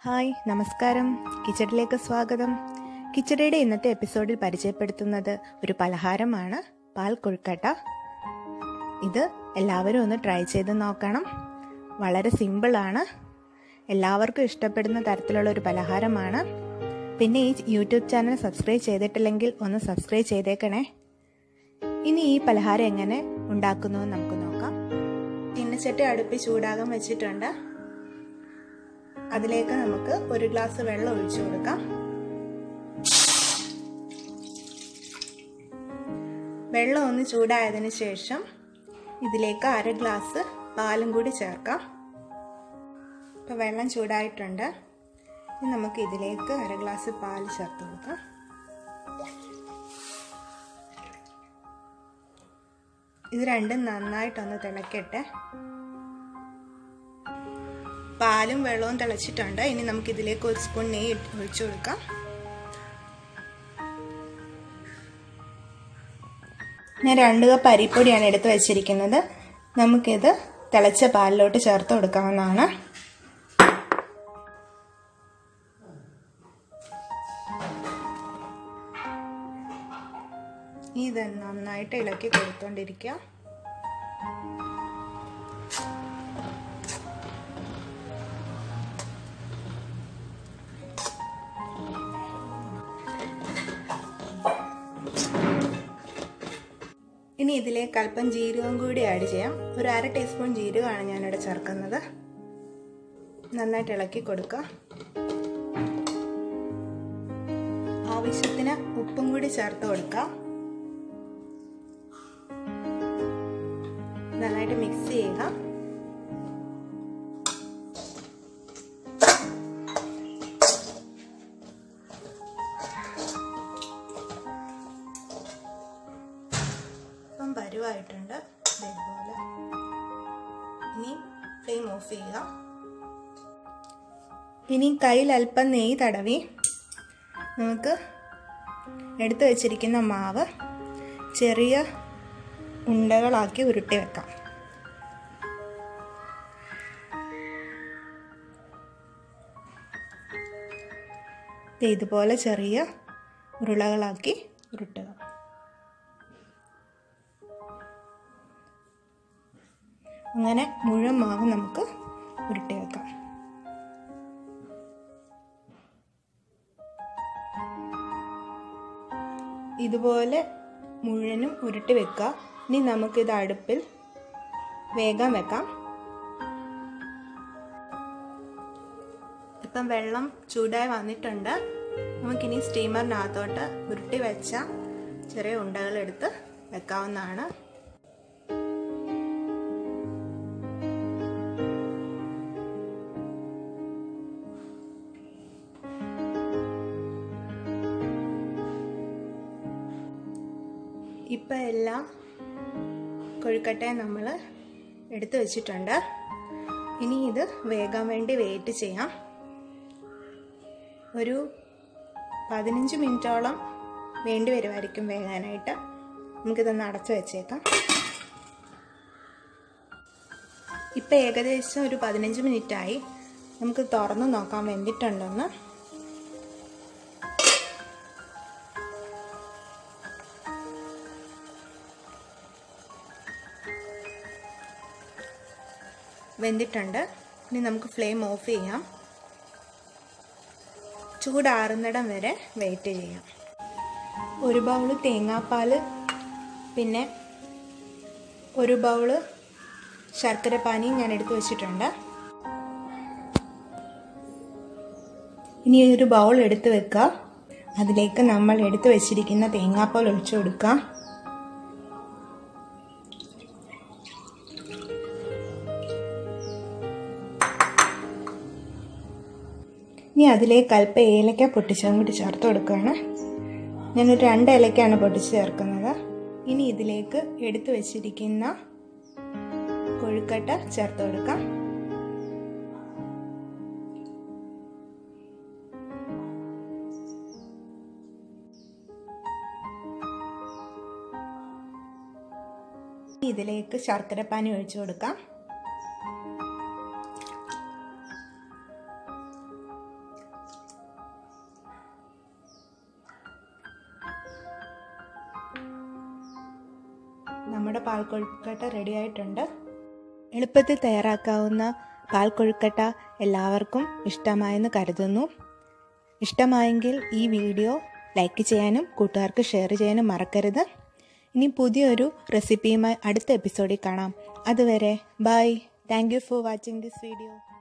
hi നമസ്കാരം കിച്ചഡിലേക്ക് സ്വാഗതം കിച്ചടിയുടെ ഇന്നത്തെ എപ്പിസോഡിൽ പരിചയപ്പെടുത്തുന്നത് ഒരു പലഹാരമാണ് പാൽ കൊഴുക്കട്ട ഇത് എല്ലാവരും ഒന്ന് ട്രൈ ചെയ്ത് നോക്കണം വളരെ സിമ്പിളാണ് എല്ലാവർക്കും ഇഷ്ടപ്പെടുന്ന തരത്തിലുള്ള ഒരു പലഹാരമാണ് പിന്നെ ഈ യൂട്യൂബ് ചാനൽ സബ്സ്ക്രൈബ് ചെയ്തിട്ടില്ലെങ്കിൽ ഒന്ന് സബ്സ്ക്രൈബ് ചെയ്തേക്കണേ ഇനി ഈ പലഹാരം എങ്ങനെ ഉണ്ടാക്കുന്നു എന്ന് നമുക്ക് നോക്കാം ചീനച്ചട്ടി അടുപ്പിൽ ചൂടാകാൻ വെച്ചിട്ടുണ്ട് അതിലേക്ക് നമുക്ക് ഒരു ഗ്ലാസ് വെള്ളം ഒഴിച്ചു കൊടുക്കാം വെള്ളം ഒന്ന് ചൂടായതിനു ശേഷം ഇതിലേക്ക് അര ഗ്ലാസ് പാലും കൂടി ചേർക്കാം ഇപ്പം വെള്ളം ചൂടായിട്ടുണ്ട് ഇനി നമുക്ക് ഇതിലേക്ക് അര ഗ്ലാസ് പാൽ ചേർത്ത് കൊടുക്കാം ഇത് രണ്ടും നന്നായിട്ടൊന്ന് തിളക്കട്ടെ പാലും വെള്ളവും തിളച്ചിട്ടുണ്ട് ഇനി നമുക്ക് ഇതിലേക്ക് ഒരു സ്പൂൺ നെയ്യ് ഒഴിച്ചു കൊടുക്കാം ഞാൻ രണ്ട് കപ്പ് അരിപ്പൊടിയാണ് എടുത്ത് വെച്ചിരിക്കുന്നത് നമുക്കിത് തിളച്ച പാലിലോട്ട് ചേർത്ത് കൊടുക്കാവുന്നതാണ് ഇത് നന്നായിട്ട് ഇളക്കി കൊടുത്തോണ്ടിരിക്കുക ഇനി ഇതിലേക്ക് അല്പം ജീരകം കൂടി ആഡ് ചെയ്യാം ഒരു അര ടീസ്പൂൺ ജീരകമാണ് ഞാനിവിടെ ചേർക്കുന്നത് നന്നായിട്ട് ഇളക്കി കൊടുക്കുക ആവശ്യത്തിന് ഉപ്പും കൂടി ചേർത്ത് കൊടുക്കാം നന്നായിട്ട് മിക്സ് ചെയ്യുക ഇപ്പം പരുവായിട്ടുണ്ട് ഇതേപോലെ ഇനി ഫ്ലെയിം ഓഫ് ചെയ്യുക ഇനി കയ്യിൽ അല്പം നെയ്യ് തടവി നമുക്ക് എടുത്തു വച്ചിരിക്കുന്ന മാവ് ചെറിയ ഉണ്ടകളാക്കി ഉരുട്ടി വെക്കാം ഇതുപോലെ ചെറിയ ഉരുളകളാക്കി ഉരുട്ടുക അങ്ങനെ മുഴുവൻ മാവ് നമുക്ക് ഉരുട്ടി വെക്കാം ഇതുപോലെ മുഴുവനും ഉരുട്ടി വെക്കുക ഇനി നമുക്കിത് അടുപ്പിൽ വേഗം വെക്കാം ഇപ്പം വെള്ളം ചൂടായി വന്നിട്ടുണ്ട് നമുക്കിനി സ്റ്റീമറിനകത്തോട്ട് ഉരുട്ടി വെച്ച ചെറിയ ഉണ്ടകൾ എടുത്ത് വെക്കാവുന്നതാണ് ഇപ്പം എല്ലാം കൊഴുക്കട്ടെ നമ്മൾ എടുത്തു വെച്ചിട്ടുണ്ട് ഇനി ഇത് വേകാൻ വേണ്ടി വെയിറ്റ് ചെയ്യാം ഒരു പതിനഞ്ച് മിനിറ്റോളം വേണ്ടി വരുമായിരിക്കും വേകാനായിട്ട് നമുക്കിതൊന്ന് അടച്ചു വെച്ചേക്കാം ഇപ്പം ഏകദേശം ഒരു പതിനഞ്ച് മിനിറ്റായി നമുക്ക് തുറന്ന് നോക്കാം വെന്തിട്ടുണ്ടെന്ന് വെന്തിട്ടുണ്ട് ഇനി നമുക്ക് ഫ്ലെയിം ഓഫ് ചെയ്യാം ചൂടാറുന്നിടം വരെ വെയിറ്റ് ചെയ്യാം ഒരു ബൗള് തേങ്ങാപ്പാൽ പിന്നെ ഒരു ബൗള് ശർക്കര പാനിയും ഞാൻ എടുത്തു വെച്ചിട്ടുണ്ട് ഇനി ഒരു ബൗൾ എടുത്ത് വെക്കുക അതിലേക്ക് നമ്മൾ എടുത്തു വെച്ചിരിക്കുന്ന തേങ്ങാപ്പാൽ ഒഴിച്ചു കൊടുക്കാം ഇനി അതിലേക്ക് അല്പം ഏലക്ക പൊട്ടിച്ചതും കൂടി ചേർത്ത് കൊടുക്കുകയാണ് ഞാനൊരു രണ്ട് ഏലക്കയാണ് പൊട്ടിച്ച് ചേർക്കുന്നത് ഇനി ഇതിലേക്ക് എടുത്തു വെച്ചിരിക്കുന്ന കൊഴുക്കട്ട ചേർത്ത് കൊടുക്കാം ഇതിലേക്ക് ശർക്കര പാനി ഒഴിച്ചു കൊടുക്കാം നമ്മുടെ പാൽ കൊഴുക്കട്ട റെഡി ആയിട്ടുണ്ട് എളുപ്പത്തിൽ തയ്യാറാക്കാവുന്ന പാൽ കൊഴുക്കട്ട എല്ലാവർക്കും ഇഷ്ടമായെന്ന് കരുതുന്നു ഇഷ്ടമായെങ്കിൽ ഈ വീഡിയോ ലൈക്ക് ചെയ്യാനും കൂട്ടുകാർക്ക് ഷെയർ ചെയ്യാനും മറക്കരുത് ഇനി പുതിയൊരു റെസിപ്പിയുമായി അടുത്ത എപ്പിസോഡിൽ കാണാം അതുവരെ bye thank you for watching this video